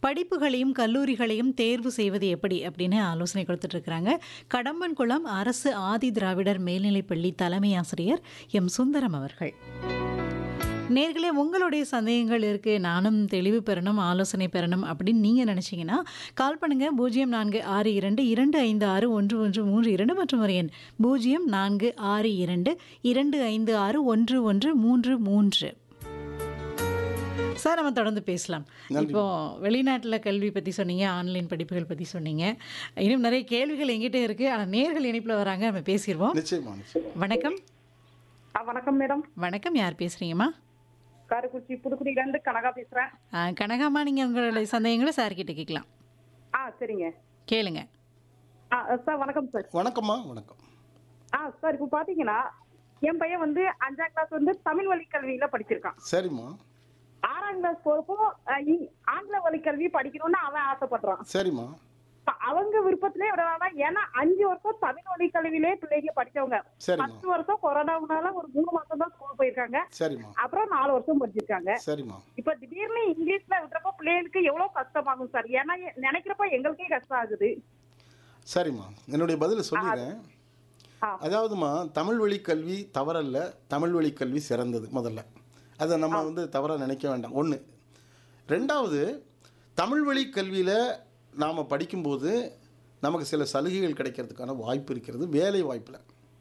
படிப்புகளையும் கல்லூரிகளையும் தேர்வு செய்வது எப்படி அப்படின்னு ஆலோசனை கொடுத்துட்டு இருக்கிறாங்க கடம்பன்குளம் அரசு ஆதி திராவிடர் மேல்நிலைப்பள்ளி தலைமை ஆசிரியர் எம் சுந்தரம் அவர்கள் நேர்களே உங்களுடைய சந்தேகங்கள் இருக்குது நானும் தெளிவு பெறணும் ஆலோசனை பெறணும் அப்படின்னு நீங்கள் நினச்சிங்கன்னா கால் பண்ணுங்கள் பூஜ்ஜியம் நான்கு ஆறு இரண்டு இரண்டு ஐந்து ஆறு ஒன்று ஒன்று மூன்று இரண்டு மற்றும் ஒரு எண் பூஜ்ஜியம் நான்கு ஆறு இரண்டு இரண்டு ஐந்து ஆறு ஒன்று ஒன்று மூன்று மூன்று சார் நம்ம தொடர்ந்து பேசலாம் இப்போ வெளிநாட்டில் கல்வி பற்றி சொன்னீங்க ஆன்லைன் படிப்புகள் பற்றி சொன்னீங்க இன்னும் நிறைய கேள்விகள் எங்கிட்ட இருக்குது ஆனால் நேர்கள் இணைப்பில் வராங்க நம்ம பேசிடுவோம் நிச்சயமா நிச்சயமா வணக்கம் ஆ, வணக்கம் மேடம் வணக்கம் யார் பேசுகிறீங்கம்மா காரைக்குறிச்சி புதுக்குடியில இருந்து கனகா பேசுறேன் ஆ, கனகாம்மா நீங்கள் உங்களுடைய சந்தேகங்களை சார் கிட்ட கேட்கலாம் ஆ சரிங்க கேளுங்க ஆ சார் வணக்கம் சார் வணக்கம்மா வணக்கம் ஆ சார் இப்போ பாத்தீங்கன்னா என் பையன் வந்து அஞ்சாம் கிளாஸ் வந்து தமிழ் வழி கல்வியில படிச்சிருக்கான் சரிம்மா ஆறாம் கிளாஸ் போறப்போ அ, இ- ஆங்கில வழி கல்வி படிக்கணும்னு அவன் ஆசைப்படுறான் சரிம்மா இப்ப அவங்க விருப்பத்திலே விடலாமா ஏன்னா அஞ்சு வருஷம் தமிழ் வழி கல்வியிலே பிள்ளைங்க படிச்சவங்க சரிம்மா பத்து வருஷம் கொரோனாவுனால ஒரு மூணு மாசம் தான் ஸ்கூல் போயிருக்காங்க சரிம்மா அப்புறம் நாலு வருஷம் படிச்சிருக்காங்க சரிம்மா இப்ப திடீர்னு இங்கிலீஷ்ல விட்டுறப்போ பிள்ளைகளுக்கு எவ்வளவு கஷ்டமாகும் சார் ஏன்னா எ- நினைக்கிறப்ப எங்களுக்கே கஷ்டம் ஆகுது சரிம்மா என்னுடைய பதில் சொல்லிடுறேன் ஆ. அதாவதுமா தமிழ் வழி கல்வி தவறல்ல தமிழ் வழி கல்வி சிறந்தது முதல்ல அதை நம்ம வந்து தவறாக நினைக்க வேண்டாம் ஒன்று ரெண்டாவது தமிழ் வழி கல்வியில் நாம் படிக்கும்போது நமக்கு சில சலுகைகள் கிடைக்கிறதுக்கான வாய்ப்பு இருக்கிறது வேலை வாய்ப்பில்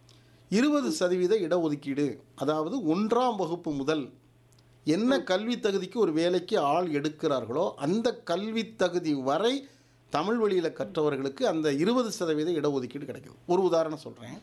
இருபது சதவீத இடஒதுக்கீடு அதாவது ஒன்றாம் வகுப்பு முதல் என்ன கல்வி தகுதிக்கு ஒரு வேலைக்கு ஆள் எடுக்கிறார்களோ அந்த கல்வி தகுதி வரை தமிழ் வழியில் கற்றவர்களுக்கு அந்த இருபது சதவீத இடஒதுக்கீடு கிடைக்குது ஒரு உதாரணம் சொல்கிறேன்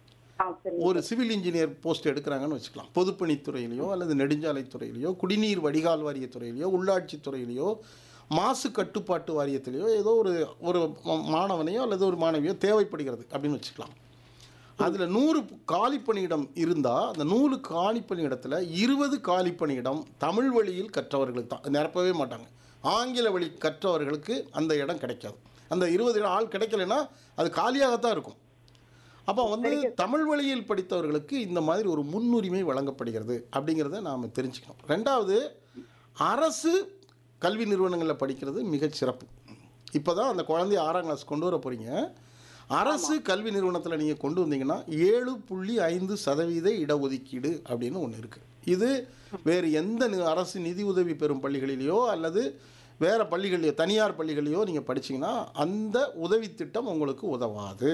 ஆ சரி ஒரு சிவில் இன்ஜினியர் போஸ்ட் எடுக்கிறாங்கன்னு வச்சுக்கலாம் பொதுப்பணித்துறையிலையோ அல்லது நெடுஞ்சாலைத்துறையிலையோ குடிநீர் வடிகால் வாரியத்துறையிலையோ உள்ளாட்சித்துறையிலையோ மாசு கட்டுப்பாட்டு வாரியத்திலேயோ ஏதோ ஒரு ஒரு மா- மாணவனையோ அல்லது ஒரு மாணவியோ தேவைப்படுகிறது அப்படின்னு வச்சுக்கலாம் அதில் நூறு காலி பணியிடம் இருந்தால் அந்த நூறு காலி பணியிடத்தில் இருபது காலி பணியிடம் தமிழ் வழியில் கற்றவர்களுக்கு தான் நிரப்பவே மாட்டாங்க ஆங்கில வழி கற்றவர்களுக்கு அந்த இடம் கிடைக்காது அந்த இருபது இடம் ஆள் கிடைக்கலன்னா அது காலியாகத்தான் இருக்கும் அப்போ வந்து தமிழ் வழியில் படித்தவர்களுக்கு இந்த மாதிரி ஒரு முன்னுரிமை வழங்கப்படுகிறது அப்படிங்கிறத நாம் தெரிஞ்சுக்கணும் ரெண்டாவது அரசு கல்வி நிறுவனங்களில் படிக்கிறது மிகச் சிறப்பு இப்போ தான் அந்த குழந்தைய ஆறாம் கிளாஸ் கொண்டு வர போகிறீங்க அரசு கல்வி நிறுவனத்தில் நீங்கள் கொண்டு வந்தீங்கன்னா ஏழு புள்ளி ஐந்து சதவீத இடஒதுக்கீடு அப்படின்னு ஒன்று இருக்குது இது வேறு எந்த நி- அரசு நிதி உதவி பெறும் பள்ளிகளிலேயோ அல்லது வேறு பள்ளிகளையோ தனியார் பள்ளிகளையோ நீங்கள் படிச்சீங்கன்னா அந்த உதவி திட்டம் உங்களுக்கு உதவாது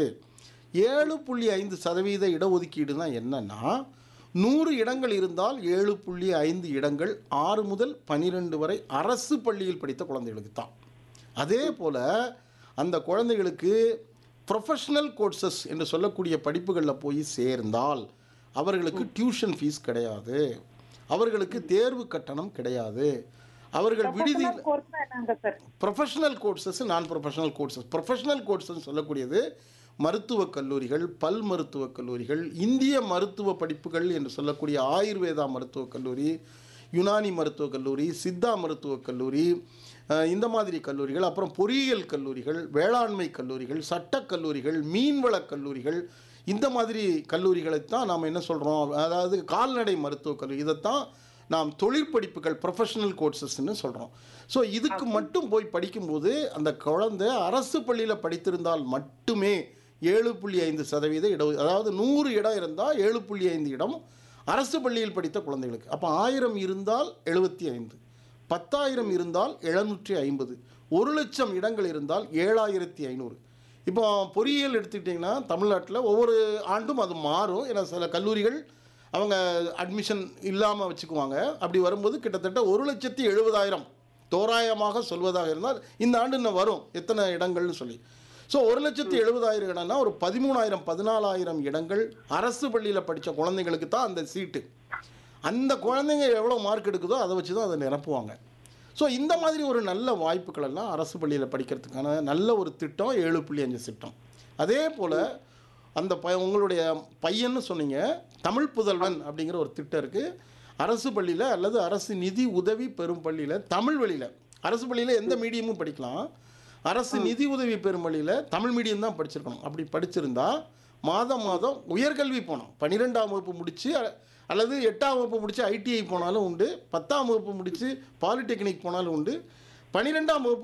ஏழு புள்ளி ஐந்து சதவீத இடஒதுக்கீடுனா என்னன்னா நூறு இடங்கள் இருந்தால் ஏழு புள்ளி ஐந்து இடங்கள் ஆறு முதல் பனிரெண்டு வரை அரசு பள்ளியில் படித்த குழந்தைகளுக்கு தான் அதே போல் அந்த குழந்தைகளுக்கு ப்ரொஃபஷனல் கோர்சஸ் என்று சொல்லக்கூடிய படிப்புகளில் போய் சேர்ந்தால் அவர்களுக்கு டியூஷன் ஃபீஸ் கிடையாது அவர்களுக்கு தேர்வு கட்டணம் கிடையாது அவர்கள் விடுதியில் கோர்ஸ்னா என்னங்க சார் ப்ரொஃபஷனல் கோர்சஸ் நான் ப்ரொஃபஷனல் கோர்சஸ் ப்ரொஃபஷனல் கோர்சஸ் சொல்லக்கூடியது மருத்துவக் கல்லூரிகள் பல் மருத்துவக் கல்லூரிகள் இந்திய மருத்துவ படிப்புகள் என்று சொல்லக்கூடிய ஆயுர்வேதா மருத்துவக் கல்லூரி யுனானி மருத்துவக் கல்லூரி சித்தா மருத்துவக் கல்லூரி அஹ், இந்த மாதிரி கல்லூரிகள் அப்புறம் பொறியியல் கல்லூரிகள் வேளாண்மை கல்லூரிகள் சட்டக் கல்லூரிகள் மீன்வளக் கல்லூரிகள் இந்த மாதிரி கல்லூரிகளைத்தான் நாம் என்ன சொல்கிறோம் அதாவது கால்நடை மருத்துவக் கல்லூரி இதைத்தான் நாம் தொழிற்படிப்புகள் ப்ரொஃபஷனல் கோர்சஸ்ன்னு சொல்கிறோம் ஸோ இதுக்கு மட்டும் போய் படிக்கும்போது அந்த குழந்தை அரசு பள்ளியில் படித்திருந்தால் மட்டுமே ஏழு புள்ளி ஐந்து சதவீத இட அதாவது நூறு இடம் இருந்தால் ஏழு புள்ளி ஐந்து இடம் அரசு பள்ளியில் படித்த குழந்தைகளுக்கு அப்போ ஆயிரம் இருந்தால் எழுபத்தி ஐந்து பத்தாயிரம் இருந்தால் எழுநூற்றி ஐம்பது ஒரு லட்சம் இடங்கள் இருந்தால் ஏழாயிரத்தி ஐநூறு இப்போ பொறியியல் எடுத்துக்கிட்டிங்கன்னா தமிழ்நாட்டில் ஒவ்வொரு ஆண்டும் அது மாறும் ஏன்னா சில கல்லூரிகள் அவங்க அட்மிஷன் இல்லாமல் வச்சுக்குவாங்க அப்படி வரும்போது கிட்டத்தட்ட ஒரு லட்சத்தி எழுபதாயிரம் தோராயமாக சொல்வதாக இருந்தால் இந்த ஆண்டு இன்னும் வரும் எத்தனை இடங்கள்னு சொல்லி ஸோ ஒரு லட்சத்தி எழுபதாயிரம் இடம்னா ஒரு பதிமூணாயிரம் பதினாலாயிரம் இடங்கள் அரசு பள்ளியில் படித்த குழந்தைங்களுக்கு தான் அந்த சீட்டு அந்த குழந்தைங்க எவ்வளோ மார்க் எடுக்குதோ அதை வச்சு தான் அதை நிரப்புவாங்க ஸோ இந்த மாதிரி ஒரு நல்ல வாய்ப்புகள் எல்லாம் அரசு பள்ளியில் படிக்கிறதுக்கான நல்ல ஒரு திட்டம் ஏழு புள்ளி அஞ்சு திட்டம் அதே போல் அந்த ப உங்களுடைய பையன்னு சொன்னீங்க தமிழ் புதல்வன் அப்படிங்கிற ஒரு திட்டம் இருக்குது அரசு பள்ளியில் அல்லது அரசு நிதி உதவி பெறும் பள்ளியில் தமிழ் வழியில் அரசு பள்ளியில் எந்த மீடியமும் படிக்கலாம் அரசு நிதி உதவி பெறும் பள்ளியில் தமிழ் மீடியம் தான் படிச்சிருக்கணும் அப்படி படிச்சிருந்தா மாதம் மாதம் உயர்கல்வி போனோம் பன்னிரெண்டாம் வகுப்பு முடித்து அல்லது எட்டாம் வகுப்பு முடித்து ஐடிஐ போனாலும் உண்டு பத்தாம் வகுப்பு முடித்து பாலிடெக்னிக் போனாலும் உண்டு பன்னிரெண்டாம் வகுப்பு